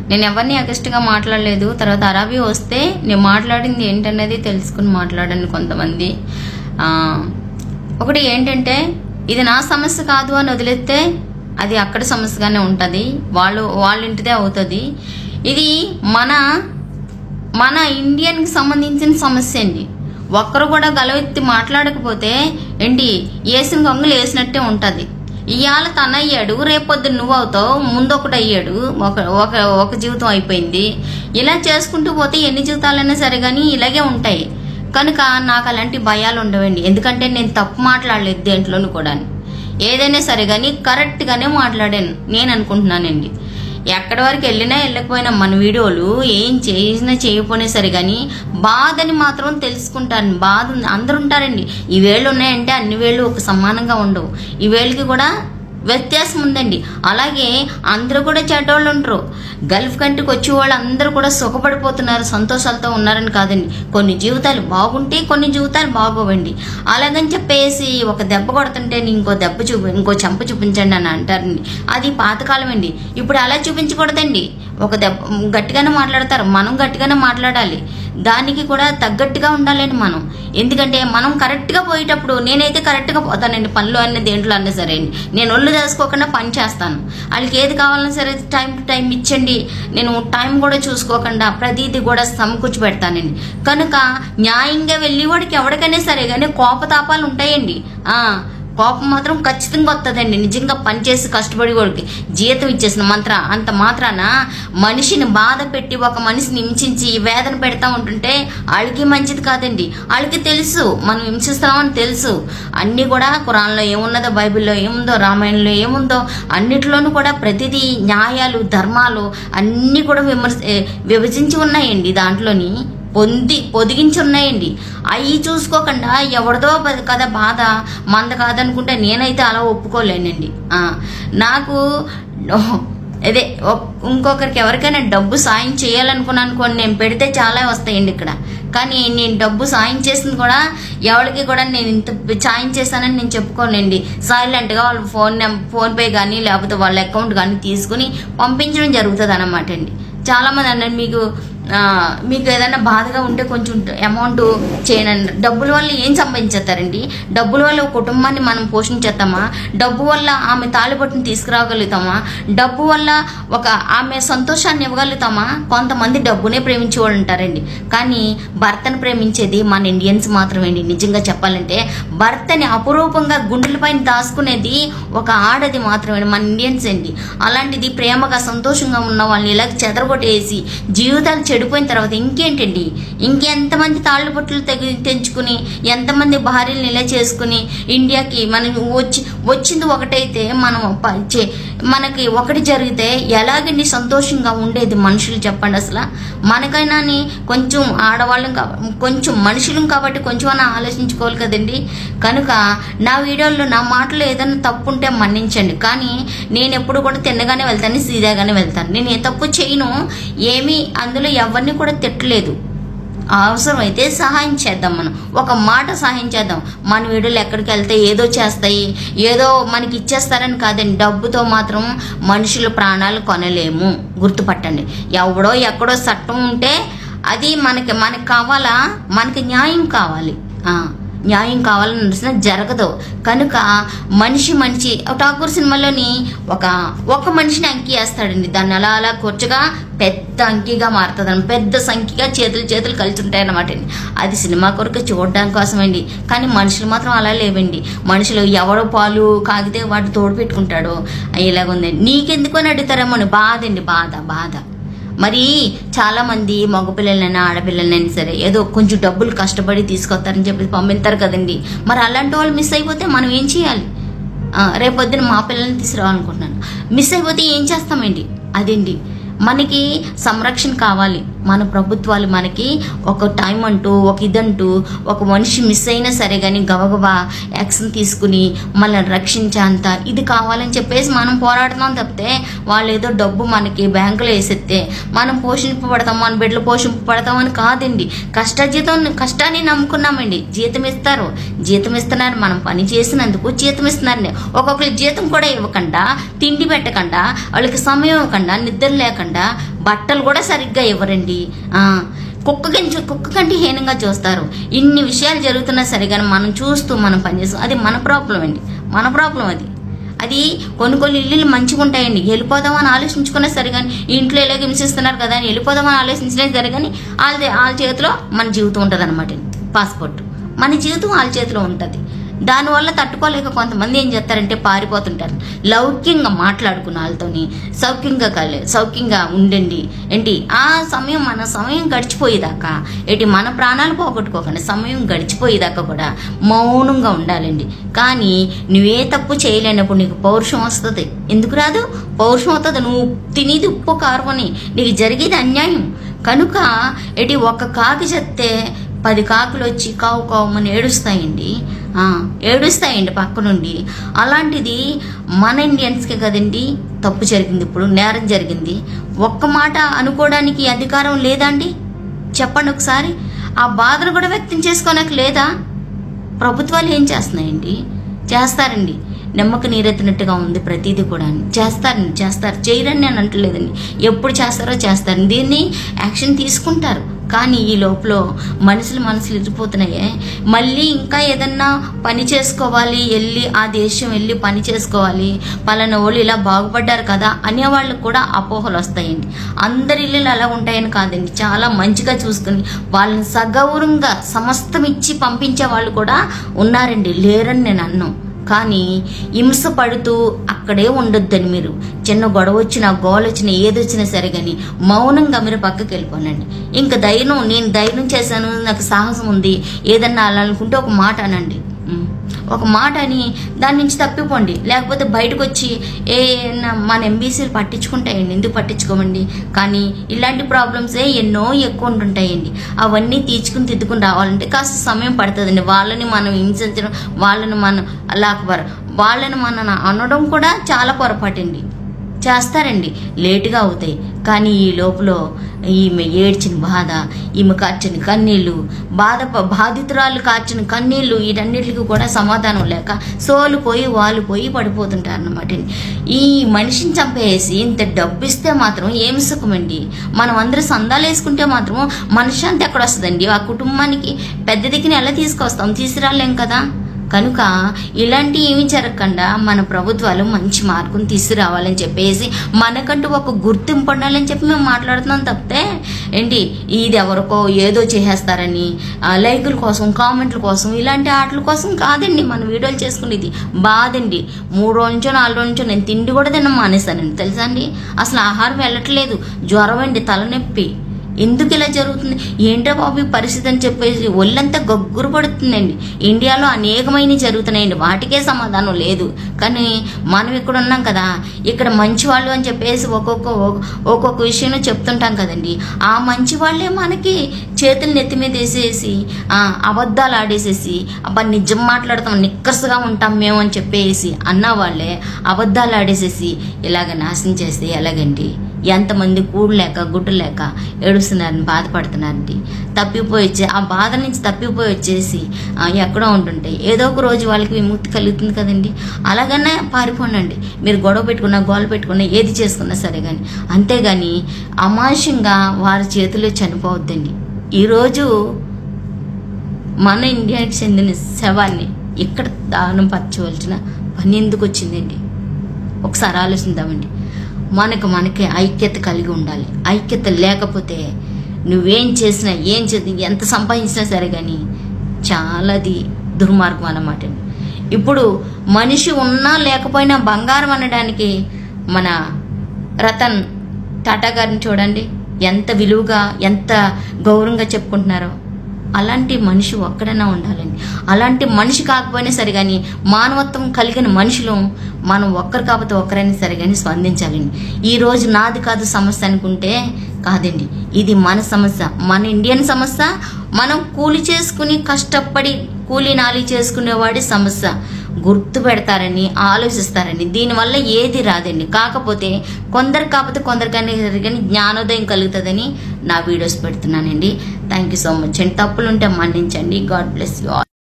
నేను ఎవరిని అగస్ట్గా మాట్లాడలేదు తర్వాత అరబీ వస్తే నేను మాట్లాడింది ఏంటనేది తెలుసుకుని మాట్లాడండి కొంతమంది ఆ, ఒకటి ఏంటంటే ఇది నా సమస్య కాదు అని వదిలేస్తే అది అక్కడ సమస్యగానే ఉంటుంది వాళ్ళు వాళ్ళ ఇంటిదే అవుతుంది ఇది మన మన ఇండియన్కి సంబంధించిన సమస్య అండి ఒక్కరు కూడా గలవెత్తి మాట్లాడకపోతే ఏంటి వేసిన గొంగలు వేసినట్టే ఉంటుంది ఇవాళ తన అయ్యాడు రేపొద్దు నువ్వు అవుతావు ముందు ఒకటి అయ్యాడు ఒక ఒక ఒక జీవితం అయిపోయింది ఇలా చేసుకుంటూ పోతే ఎన్ని జీవితాలైనా సరే కానీ ఇలాగే ఉంటాయి కనుక నాకు అలాంటి భయాలు ఉండవండి ఎందుకంటే నేను తప్పు మాట్లాడలేదు దేంట్లోనూ కూడా ఏదైనా సరే కానీ కరెక్ట్గానే మాట్లాడాను నేను అనుకుంటున్నానండి ఎక్కడి వరకు వెళ్ళినా వెళ్ళకపోయినా మన వీడియోలు ఏం చేసినా చేయకపోయినా సరే కానీ బాధని మాత్రం తెలుసుకుంటాను బాధ ఉంది అందరూ ఉంటారండి ఈ వేళ్ళు ఉన్నాయంటే అన్ని వేళ్ళు ఒక సమానంగా ఉండవు ఈ వేళ్ళకి కూడా వ్యత్యాసం ఉందండి అలాగే అందరూ కూడా చెడ్డోళ్ళు ఉంటారు గల్ఫ్ కంట్రీకి వచ్చే వాళ్ళు అందరూ కూడా సుఖపడిపోతున్నారు సంతోషాలతో ఉన్నారని కాదండి కొన్ని జీవితాలు బాగుంటే కొన్ని జీవితాలు బాగోవండి అలాగని చెప్పేసి ఒక దెబ్బ కొడుతుంటే ఇంకో దెబ్బ చూపి ఇంకో చెంప చూపించండి అని అంటారండి అది పాతకాలం అండి ఇప్పుడు అలా చూపించకూడదండి ఒక దెబ్బ గట్టిగానే మాట్లాడతారు మనం గట్టిగానే మాట్లాడాలి దానికి కూడా తగ్గట్టుగా ఉండాలండి మనం ఎందుకంటే మనం కరెక్ట్గా పోయేటప్పుడు నేనైతే కరెక్ట్గా పోతానండి పనులు అన్న దేంట్లో అన్నా సరే అండి నేను ఒళ్ళు తెలుసుకోకుండా పని చేస్తాను వాళ్ళకి ఏది కావాలన్నా సరే టైం టు టైం ఇచ్చండి నేను టైం కూడా చూసుకోకుండా ప్రతిదీ కూడా సమకూర్చి పెడతానండి కనుక న్యాయంగా వెళ్ళి వాడికి ఎవరికైనా సరే కానీ కోపతాపాలు ఉంటాయండి ఆ, కోపం మాత్రం ఖచ్చితంగా వస్తుందండి నిజంగా పనిచేసి కష్టపడి వాడికి జీతం ఇచ్చేసిన మంత్ర అంత మాత్రాన మనిషిని బాధ పెట్టి ఒక మనిషిని హింసించి వేదన పెడతా ఉంటుంటే వాళ్ళకి మంచిది కాదండి వాళ్ళకి తెలుసు మనం హింసిస్తామని తెలుసు అన్నీ కూడా ఖురాన్లో ఏమున్నదో బైబిల్లో ఏముందో రామాయణంలో ఏముందో అన్నిట్లోనూ కూడా ప్రతిదీ న్యాయాలు ధర్మాలు అన్నీ కూడా విమర్శ ఏ, విభజించి ఉన్నాయండి దాంట్లోని పొంది పొదిగించి ఉన్నాయండి అవి చూసుకోకుండా ఎవరిదో బ- కదా బాధ మంద కాదనుకుంటే నేనైతే అలా ఒప్పుకోలేనండి ఆ, నాకు అదే ఒక్- ఇంకొకరికి ఎవరికైనా డబ్బు సాయం చేయాలనుకున్నాను అనుకోండి నేను పెడితే చాలా వస్తాయండి ఇక్కడ కానీ నేను డబ్బు సాయం చేసింది కూడా ఎవరికి కూడా నేను ఇంత సాయం చేశానని నేను చెప్పుకోనండి సైలెంట్గా వాళ్ళ ఫోన్ నెం- ఫోన్ పే కానీ లేకపోతే వాళ్ళ అకౌంట్ కానీ తీసుకుని పంపించడం జరుగుతుంది అన్నమాట అండి చాలామంది అన్నారు మీకు ఆ, మీకు ఏదైనా బాధగా ఉంటే కొంచెం అమౌంట్ చేయనండి డబ్బుల వల్ల ఏం సంపాదించేస్తారండి డబ్బుల వల్ల ఒక కుటుంబాన్ని మనం పోషించేస్తామా డబ్బు వల్ల ఆమె తాళిబొట్టుని తీసుకురాగలుగుతామా డబ్బు వల్ల ఒక ఆమె సంతోషాన్ని ఇవ్వగలుగుతామా కొంతమంది డబ్బునే ప్రేమించే వాళ్ళు ఉంటారండి కానీ భర్తను ప్రేమించేది మన ఇండియన్స్ మాత్రమేండి నిజంగా చెప్పాలంటే భర్తని అపురూపంగా గుండెలపైన దాచుకునేది ఒక ఆడది మాత్రమే మన ఇండియన్స్ అండి అలాంటిది ప్రేమగా సంతోషంగా ఉన్న వాళ్ళని ఇలా చెదరగొట్టేసి జీవితాలు చెడిపోయిన తర్వాత ఇంకేంటండి ఇంకెంతమంది తాళ్ళు బొట్లు తెగి తెంచుకుని ఎంతమంది భార్యలను ఇలా చేసుకుని ఇండియాకి మనం వచ్చి వచ్చింది ఒకటైతే మనం ప- చే- మనకి ఒకటి జరిగితే ఎలాగండి సంతోషంగా ఉండేది మనుషులు చెప్పండి అసలు మనకైనా కొంచెం ఆడవాళ్ళం కాబట్టి కొంచెం మనుషులం కాబట్టి కొంచెం అన్న ఆలోచించుకోవాలి కదండి కనుక నా వీడియోలో నా మాటలు ఏదైనా తప్పు ఉంటే మన్నించండి కానీ నేను ఎప్పుడు కూడా తిన్నగానే వెళ్తాను సీదాగానే వెళ్తాను నేను ఏ తప్పు చేయను ఏమీ అందులో ఎవరిని కూడా తిట్టలేదు అవసరమైతే సహాయం చేద్దాం మనం ఒక మాట సహాయం చేద్దాం మన వీడియోలు ఎక్కడికి వెళ్తే ఏదో చేస్తాయి ఏదో మనకి ఇచ్చేస్తారని కాదండి డబ్బుతో మాత్రం మనుషుల ప్రాణాలు కొనలేము గుర్తుపట్టండి ఎవడో ఎక్కడో చట్టం ఉంటే అది మనకి మనకి కావాలా మనకి న్యాయం కావాలి ఆ, న్యాయం కావాలని నడిచిన జరగదు కనుక మనిషి మనిషి ఠాకూర్ సినిమాలోని ఒక ఒక మనిషిని అంకి వేస్తాడండి దాన్ని అలా అలా కూర్చగా పెద్ద అంకిగా మారుతుంది పెద్ద సంఖ్యగా చేతులు చేతులు కలిసి ఉంటాయి అన్నమాట అండి అది సినిమా కొరకు చూడడం కోసమండి కానీ మనుషులు మాత్రం అలా లేవండి మనుషులు ఎవడో పాలు కాగితే వాటి తోడు పెట్టుకుంటాడో ఇలాగుందండి నీకెందుకు అని అడుగుతారేమో అని బాధ అండి బాధ బాధ మరి చాలా మంది మగపిల్లలైనా ఆడపిల్లలైనా సరే ఏదో కొంచెం డబ్బులు కష్టపడి తీసుకొస్తారని చెప్పి పంపిస్తారు కదండి మరి అలాంటి వాళ్ళు మిస్ అయిపోతే మనం ఏం చేయాలి ఆ, రేపొద్దున మా పిల్లల్ని తీసుకురావాలనుకుంటున్నాను మిస్ అయిపోతే ఏం చేస్తామండి అదండి మనకి సంరక్షణ కావాలి మన ప్రభుత్వాలు మనకి ఒక టైం అంటూ ఒక ఇదంటూ ఒక మనిషి మిస్ అయినా సరే కానీ గబగబా యాక్షన్ తీసుకుని మనల్ని రక్షించేంత ఇది కావాలని చెప్పేసి మనం పోరాడుతున్నాం తప్పితే వాళ్ళు ఏదో డబ్బు మనకి బ్యాంకులో వేసేస్తే మనం పోషింపబడతాం మన బిడ్డలు పోషింపబడతామని కాదండి కష్టజీతం కష్టాన్ని నమ్ముకున్నామండి జీతం ఇస్తారు జీతం ఇస్తున్నారు మనం పని చేసినందుకు జీతం ఇస్తున్నారు ఒక్కొక్కరు జీతం కూడా ఇవ్వకుండా తిండి పెట్టకుండా వాళ్ళకి సమయం ఇవ్వకుండా నిద్ర లేకుండా బట్టలు కూడా సరిగ్గా ఇవ్వరండి ఆ, కుక్క కంటే కుక్క కంటే హీనంగా చూస్తారు ఇన్ని విషయాలు జరుగుతున్నా సరే కానీ మనం చూస్తూ మనం పనిచేస్తాం అది మన ప్రాబ్లం అండి మన ప్రాబ్లం అది అది కొన్ని కొన్ని ఇల్లులు మంచిగా ఉంటాయండి వెళ్ళిపోదామని ఆలోచించుకున్నా సరే కానీ ఈ ఇంట్లో ఇలాగ హింసిస్తున్నారు కదా అని వెళ్ళిపోదామని ఆలోచించలే సరే కానీ వాళ్ళ వాళ్ళ చేతిలో మన జీవితం ఉంటుంది అనమాట పాస్పోర్ట్ మన జీవితం వాళ్ళ చేతిలో ఉంటుంది దానివల్ల తట్టుకోలేక కొంతమంది ఏం చేస్తారంటే పారిపోతుంటారు లౌక్యంగా మాట్లాడుకున్న వాళ్ళతోని సౌఖ్యంగా కలి సౌఖ్యంగా ఉండండి ఏంటి ఆ సమయం మన సమయం గడిచిపోయేదాకా ఏంటి మన ప్రాణాలు పోగొట్టుకోకండి సమయం గడిచిపోయేదాకా కూడా మౌనంగా ఉండాలండి కానీ నువ్వే తప్పు చేయలేనప్పుడు నీకు పౌరుషం వస్తుంది ఎందుకు రాదు పౌరుషం వస్తుంది నువ్వు తినేది ఉప్పు కారం అని నీకు జరిగేది అన్యాయం కనుక ఎటి ఒక్క కాకి చెప్తే పది కాకులు వచ్చి కావు కావుమని ఏడుస్తాయండి ఆ, ఏడుస్తాయండి పక్క నుండి అలాంటిది మన ఇండియన్స్కే కదండి తప్పు జరిగింది ఇప్పుడు నేరం జరిగింది ఒక్క మాట అనుకోవడానికి అధికారం లేదండి చెప్పండి ఒకసారి ఆ బాధను కూడా వ్యక్తం చేసుకోనకు లేదా ప్రభుత్వాలు ఏం చేస్తున్నాయండి చేస్తారండి నిమ్మక నీరెత్తినట్టుగా ఉంది ప్రతిదీ కూడా చేస్తారండి చేస్తారు చేయరని నేను అంటలేదండి ఎప్పుడు చేస్తారో చేస్తారు దీన్ని యాక్షన్ తీసుకుంటారు కానీ ఈ లోపల మనుషులు మనసులు ఇరిపోతున్నాయే మళ్ళీ ఇంకా ఏదన్నా పని చేసుకోవాలి వెళ్ళి ఆ దేశం వెళ్ళి పని చేసుకోవాలి పలానా వాళ్ళు ఇలా బాగుపడ్డారు కదా అనే వాళ్ళకు కూడా అపోహలు వస్తాయండి అందరి ఇల్లులు అలా ఉంటాయని కాదండి చాలా మంచిగా చూసుకుని వాళ్ళని సగౌరవంగా సమస్తం ఇచ్చి పంపించే వాళ్ళు కూడా ఉన్నారండి లేరని నేను అన్నాను కానీ హింస పడుతూ అక్కడే ఉండొద్దని మీరు చిన్న గొడవ వచ్చినా గోల వచ్చినా ఏదొచ్చినా సరే కానీ మౌనంగా మీరు పక్కకి వెళ్ళిపోనండి ఇంకా ధైర్యం నేను ధైర్యం చేశాను నాకు సాహసం ఉంది ఏదన్నా అలా అనుకుంటే ఒక మాట అనండి ఉం. ఒక మాట అని దాని నుంచి తప్పిపోండి లేకపోతే బయటకు వచ్చి ఏ నా- మన ఎంబీసీలు పట్టించుకుంటాయండి ఎందుకు పట్టించుకోమండి కానీ ఇలాంటి ప్రాబ్లమ్సే ఎన్నో ఎక్కువ ఉంటుంటాయండి అవన్నీ తీర్చుకుని తిద్దుకుని రావాలంటే కాస్త సమయం పడుతుందండి వాళ్ళని మనం హింసించడం వాళ్ళని మనం లాక్బర్ వాళ్ళని మనం అనడం కూడా చాలా పొరపాటండి చేస్తారండి లేటుగా అవుతాయి కానీ ఈ లోపల ఈమె ఏడ్చిన బాధ ఈమె కార్చిన కన్నీళ్ళు బాధ బాధితురాలు కార్చిన కన్నీళ్ళు వీటన్నిటికి కూడా సమాధానం లేక సోలుపోయి వాళ్ళు పోయి పడిపోతుంటారు అన్నమాట ఈ మనిషిని చంపేసి ఇంత డబ్బు ఇస్తే మాత్రం ఏం సుఖమండి మనం అందరూ సందాలు వేసుకుంటే మాత్రం మనశ్శాంతి ఎక్కడ వస్తుందండి ఆ కుటుంబానికి పెద్ద దిక్కుని ఎలా తీసుకొస్తాం తీసుకురాలేం కదా కనుక ఇలాంటి ఏమి జరగకుండా మన ప్రభుత్వాలు మంచి మార్కును తీసుకురావాలని చెప్పేసి మనకంటూ ఒక గుర్తింపు ఉండాలని చెప్పి మేము మాట్లాడుతున్నాం తప్పితే ఏంటి ఇది ఎవరికో ఏదో చేసేస్తారని ఆ, లైకుల కోసం కామెంట్ల కోసం ఇలాంటి ఆటల కోసం కాదండి మన వీడియోలు చేసుకునేది బాధండి మూడు రోజు నుంచో నాలుగు రోజు నుంచో నేను తిండి కూడా తినడం మానేశానండి తెలుసా అండి అసలు ఆహారం వెళ్ళట్లేదు జ్వరం అండి తలనొప్పి ఎందుకు ఇలా జరుగుతుంది ఏంటో బాబు ఈ పరిస్థితి అని చెప్పేసి ఒళ్ళంతా గగ్గురు పడుతుందండి ఇండియాలో అనేకమైనవి జరుగుతున్నాయండి వాటికే సమాధానం లేదు కానీ మనం ఇక్కడ ఉన్నాం కదా ఇక్కడ మంచి వాళ్ళు అని చెప్పేసి ఒక్కొక్క ఒక్కొక్క విషయం చెప్తుంటాం కదండి ఆ మంచి వాళ్ళే మనకి చేతులు నెత్తి మీద వేసేసి ఆ, అబద్ధాలు ఆడేసేసి అబ్బా నిజం మాట్లాడతాం నిక్కర్సుగా ఉంటాం మేము అని చెప్పేసి అన్న వాళ్ళే అబద్ధాలు ఆడేసేసి ఇలాగ నాశనం చేస్తే ఎలాగండి ఎంతమంది కూడు లేక గుడ్డు లేక ఏడుస్తున్నారని బాధపడుతున్నారండి తప్పిపోయి వచ్చే ఆ బాధ నుంచి తప్పిపోయి వచ్చేసి ఆ, ఎక్కడో ఉంటుంటాయి ఏదో ఒక రోజు వాళ్ళకి విముక్తి కలుగుతుంది కదండి అలాగనే పారిపోండి మీరు గొడవ పెట్టుకున్నా గోల పెట్టుకున్నా ఏది చేసుకున్నా సరే కానీ అంతేగాని అమానుషంగా వారి చేతిలో చనిపోవద్దండి ఈరోజు మన ఇండియాకి చెందిన శవాన్ని ఇక్కడ దానం పరచవలసిన పని ఎందుకు వచ్చిందండి ఒకసారి ఆలోచిద్దామండి మనకు మనకి ఐక్యత కలిగి ఉండాలి ఐక్యత లేకపోతే నువ్వేం చేసినా ఏం చేసి ఎంత సంపాదించినా సరే కానీ చాలాది దుర్మార్గం అన్నమాట ఇప్పుడు మనిషి ఉన్నా లేకపోయినా బంగారం అనడానికి మన రతన్ టాటా గారిని చూడండి ఎంత విలువగా ఎంత గౌరవంగా చెప్పుకుంటున్నారో అలాంటి మనిషి ఒక్కడైనా ఉండాలండి అలాంటి మనిషి కాకపోయినా సరే కానీ మానవత్వం కలిగిన మనుషులు మనం ఒక్కరు కాకపోతే ఒక్కరైనా సరే కానీ స్పందించాలండి ఈ రోజు నాది కాదు సమస్య అనుకుంటే కాదండి ఇది మన సమస్య మన ఇండియన్ సమస్య మనం కూలి చేసుకుని కష్టపడి కూలీ నాలి చేసుకునేవాడి సమస్య గుర్తు పెడతారని ఆలోచిస్తారని దీనివల్ల ఏది రాదండి కాకపోతే కొందరు కాకపోతే కొందరికైనా సరే కానీ జ్ఞానోదయం కలుగుతుందని నా వీడియోస్ పెడుతున్నానండి థ్యాంక్ యూ సో మచ్ అండి తప్పులుంటే మన్నించండి గాడ్ బ్లెస్ యూ ఆల్